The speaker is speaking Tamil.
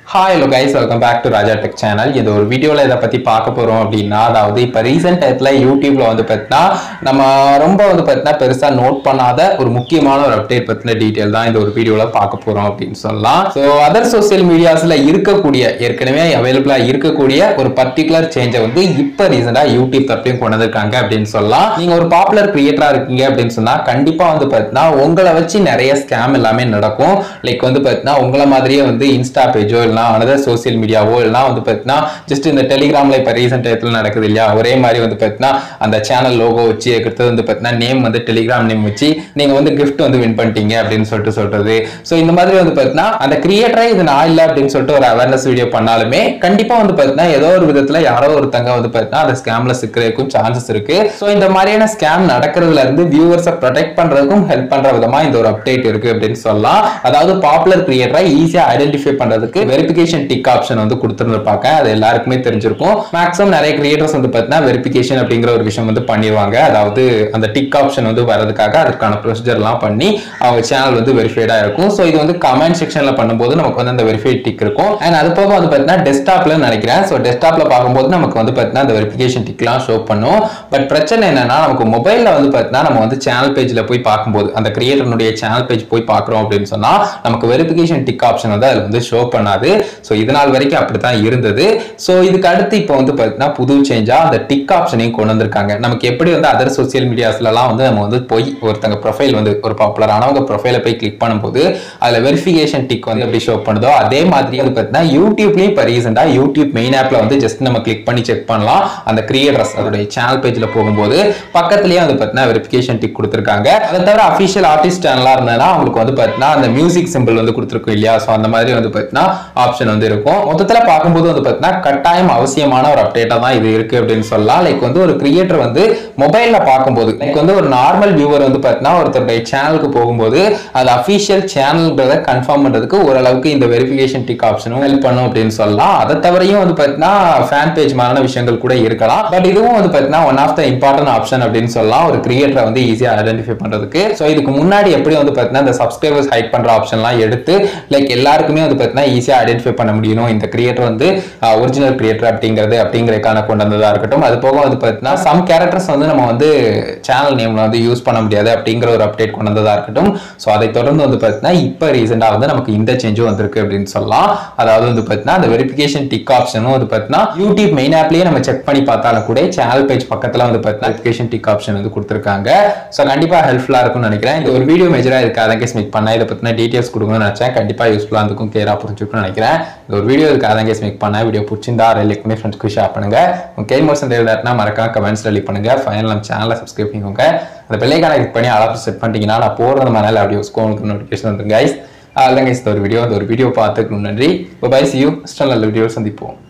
hi hello guys welcome back to Raja tech channel இது ஒரு வீடியோவில் இதை பற்றி பார்க்க போகிறோம் அப்படின்னா அதாவது இப்போ ரீசெண்ட் டயத்தில் யூடியூப்ல வந்து பார்த்தீங்கன்னா நம்ம ரொம்ப வந்து பார்த்தீங்கன்னா பெருசாக நோட் பண்ணாத ஒரு முக்கியமான ஒரு அப்டேட் பற்றின டீட்டெயில் தான் இந்த ஒரு வீடியோவில் பார்க்க போகிறோம் அப்படின்னு சொல்லலாம் ஸோ அதர் சோசியல் மீடியாஸில் இருக்கக்கூடிய ஏற்கனவே அவைலபிளாக இருக்கக்கூடிய ஒரு பர்டிகுலர் சேஞ்சை வந்து இப்போ ரீசெண்டாக யூடியூப் தரப்பையும் கொண்டு வந்திருக்காங்க அப்படின்னு சொல்லலாம் நீங்கள் ஒரு பாப்புலர் கிரியேட்டராக இருக்கீங்க அப்படின்னு சொன்னால் கண்டிப்பாக வந்து பார்த்தீங்கன்னா உங்களை வச்சு நிறைய ஸ்கேம் எல்லாமே நடக்கும் லைக் வந்து பார்த்தீங்கன்னா உங்களை மாதிரியே வந்து இன்ஸ்டா பேஜோ இல்லைனா அனதர் சோசியல் மீடியாவோ இல்லைனா வந்து பார்த்தீங்கன்னா ஜஸ்ட் இந்த டெலிகிராமில் இப்போ ரீசெண்ட் டயத்தில் நடக்குது இல்லையா ஒரே மாதிரி வந்து பார்த்தீங்கன்னா அந்த சேனல் லோகோ வச்சு அடுத்தது வந்து பார்த்தீங்கன்னா நேம் வந்து டெலிகிராம் நேம் வச்சு நீங்கள் வந்து கிஃப்ட் வந்து வின் பண்ணிட்டீங்க அப்படின்னு சொல்லிட்டு சொல்றது ஸோ இந்த மாதிரி வந்து பார்த்தீங்கன்னா அந்த கிரியேட்டரே இது நான் இல்லை அப்படின்னு சொல்லிட்டு ஒரு அவேர்னஸ் வீடியோ பண்ணாலுமே கண்டிப்பாக வந்து பார்த்தீங்கன்னா ஏதோ ஒரு விதத்தில் யாரோ ஒருத்தங்க வந்து பார்த்தீங்கன்னா அந்த ஸ்கேம்ல சிக்கிறதுக்கும் சான்சஸ் இருக்கு ஸோ இந்த மாதிரியான ஸ்கேம் நடக்கிறதுல இருந்து வியூவர்ஸை ப்ரொடெக்ட் பண்றதுக்கும் ஹெல்ப் பண்ற விதமா இந்த ஒரு அப்டேட் இருக்கு அப்படின்னு சொல்லலாம் அதாவது பாப்புலர் கிரியேட்டரை ஈஸியா ஐடென்டிஃபை பண்றதுக்கு வெரிஃபிகேஷன் டிக் ஆப்ஷன் வந்து கொடுத்துருப்பாங்க அது எல்லாருக்குமே தெரிஞ்சிருக்கும் மேக்ஸிமம் நிறைய கிரியேட்டர்ஸ் வந்து பார்த்தீங்கன்னா வெரிஃபிகேஷன் அப்படிங்கிற ஒரு விஷயம் வந்து பண்ணிடுவாங்க அதாவது அந்த டிக் ஆப்ஷன் வந்து வரதுக்காக அதற்கான ப்ரொசீஜர் எல்லாம் பண்ணி அவங்க சேனல் வந்து வெரிஃபைடா இருக்கும் ஸோ இது வந்து கமெண்ட் செக்ஷன்ல பண்ணும்போது நமக்கு வந்து அந்த வெரிஃபைட் டிக் இருக்கும் அண்ட் அது போக வந்து பார்த்தீங்கன்னா டெஸ்க்டாப்ல நினைக்கிறேன் ஸோ டெஸ்க்டாப்ல பார்க்கும்போது நமக்கு வந்து பார்த்தீங்கன்னா அந்த வெரிஃபிகேஷன் டிக்லாம் ஷோ பண்ணும் பட் பிரச்சனை என்னன்னா நமக்கு மொபைல்ல வந்து பார்த்தீங்கன்னா நம்ம வந்து சேனல் பேஜ்ல போய் பார்க்கும்போது அந்த கிரியேட்டர்னுடைய சேனல் பேஜ் போய் பார்க்குறோம் அப்படின்னு சொன்னா நமக்கு வெரிஃபிகேஷன் டிக் ஆப்ஷன் வந்து அதில் வந்து ஷோ பண்ணாது ஸோ இது நாள் வரைக்கும் அப்படி தான் இருந்தது ஸோ இதுக்கு அடுத்து இப்போ வந்து பார்த்தீங்கன்னா புது சேஞ்சா அந்த டிக் ஆப்ஷனையும் கொண்டு வந்திருக்காங்க நமக்கு எப்படி வந்து அதர் சோசியல் மீடியாஸ்லலாம் வந்து நம்ம வந்து போய் ஒருத்தங்க ப்ரொஃபைல் வந்து ஒரு பாப்புலரானவங்க ப்ரொஃபைலை போய் கிளிக் பண்ணும்போது அதில் வெரிஃபிகேஷன் டிக் வந்து எப்படி ஷோ பண்ணுதோ அதே மாதிரி வந்து பார்த்தீங்கன்னா யூடியூப்லேயும் இப்போ ரீசெண்டாக யூடியூப் மெயின் ஆப்பில் வந்து ஜஸ்ட் நம்ம கிளிக் பண்ணி செக் பண்ணலாம் அந்த கிரியேட்டர்ஸ் அதோடைய சேனல் பேஜில் போகும்போது பக்கத்துலேயே வந்து பார்த்தீங்கன்னா வெரிஃபிகேஷன் டிக் கொடுத்துருக்காங்க அதை தவிர அஃபிஷியல் ஆர்டிஸ்ட் சேனலாக இருந்ததுன்னா அவங்களுக்கு வந்து பார்த்தீங்கன்னா அந்த மியூசிக் சிம்பிள் வந்து கொடுத்துருக்கும் இல்லையா ஸோ அந்த மாதிரி வந்து பார்த்தீங்கன்னா ஆப்ஷன் வந்து இருக்கும் மொத்தத்தில் பார்க்கும்போது வந்து பார்த்தீங்கன்னா கட்டாயம் அவசியமான ஒரு அப்டேட்டாக தான் இது இருக்கு அப்படின்னு சொல்லலாம் லைக் வந்து ஒரு கிரியேட்டர் வந்து மொபைலில் பார்க்கும்போது லைக் வந்து ஒரு நார்மல் வியூவர் வந்து பார்த்தீங்கன்னா ஒருத்தருடைய சேனலுக்கு போகும்போது அது அஃபிஷியல் சேனல்ன்றதை கன்ஃபார்ம் பண்ணுறதுக்கு ஓரளவுக்கு இந்த வெரிஃபிகேஷன் டிக் ஆப்ஷனும் ஹெல்ப் பண்ணும் அப்படின்னு சொல்லலாம் அதை தவிரையும் வந்து பார்த்தீங்கன்னா ஃபேன் பேஜ் மாதிரியான விஷயங்கள் கூட இருக்கலாம் பட் இதுவும் வந்து பார்த்தீங்கன்னா one of the important option அப்படின்னு சொல்லலாம் ஒரு கிரியேட்டரை வந்து ஈஸியாக ஐடென்டிஃபை பண்ணுறதுக்கு ஸோ இதுக்கு முன்னாடி எப்படி வந்து பார்த்தீங்கன்னா இந்த சப்ஸ்கிரைபர்ஸ் ஹைட் பண்ணுற ஆப்ஷன்லாம் எடுத்து லைக் எல்லாருக்குமே வந்து பார்த்தீங்கன்னா ஈஸியாக ஐடென்டிஃபை பண்ண முடியும் இந்த கிரியேட்டர் வந்து ஒரிஜினல் கிரியேட்டர் அப்படிங்கிறது அப்படிங்கிறதுக்கான கொண்டு வந்ததாக இருக்கட்டும் அது போக வந்து பார்த்தீங்கன்னா சம் கேரக்டர்ஸ் வந்து நம்ம வந்து சேனல் நேம்ல வந்து யூஸ் பண்ண முடியாது அப்படிங்கிற ஒரு அப்டேட் கொண்டு வந்ததாக இருக்கட்டும் ஸோ அதை தொடர்ந்து வந்து பார்த்தீங்கன்னா இப்போ ரீசெண்டாக வந்து நமக்கு இந்த சேஞ்சும் வந்திருக்கு அப்படின்னு சொல்லலாம் அதாவது வந்து பார்த்தீங்கன்னா அந்த வெரிஃபிகேஷன் டிக் ஆப்ஷனும் வந்து பார்த்தீங்கன்னா யூடியூப் மெயின் ஆப்லேயே நம்ம செக் பண்ணி பார்த்தாலும் கூட சேனல் பேஜ் பக்கத்தில் வந்து பார்த்தீங்கன்னா வெரிஃபிகேஷன் டிக் ஆப்ஷன் வந்து கொடுத்துருக்காங்க ஸோ கண்டிப்பாக ஹெல்ப்ஃபுல்லாக இருக்கும்னு நினைக்கிறேன் இந்த ஒரு வீடியோ மேஜராக இருக்கு அதை கேஸ் மேக் பண்ண இதை பற்றின டீட்டெயில்ஸ் கொடுக்கணும்னு நினச்சேன் கண்டிப்பாக யூஸ்ஃபுல்லாக இருக்கும் கிளியராக புரிஞ்சுக்கணும்னு நினைக்கிறேன் இந்த ஒரு வீடியோ இருக்கு அதை கேஸ் மேக் பண்ண வீடியோ பிடிச்சிருந்தா லைக் பண்ணி ஃப்ரெண்ட்ஸ்க்கு ஷேர் பண்ணுங்க உங்க கே மோஷன் தேவைன்னா மறக்காம கமெண்ட்ஸ் ரெலி பண்ணுங்க ஃபைனல் நம்ம சேனலை சப்ஸ்கிரைப் பண்ணிக்கோங்க அந்த பெல்லைக்கான கிளிக் பண்ணி அலாரம் செட் பண்ணிட்டீங்கன்னா நான் போகிறது மாதிரி நல்ல வீடியோஸ்க்கு உங்களுக்கு நோட்டிஃபிகேஷன் வந்துருங்க கைஸ் அதான் கைஸ் இந்த ஒரு வீடியோ அந்த ஒரு வீடியோ பார்த்துக்கணும் நன்றி பை சி யூ நல்ல வீடியோ சந்திப்போம்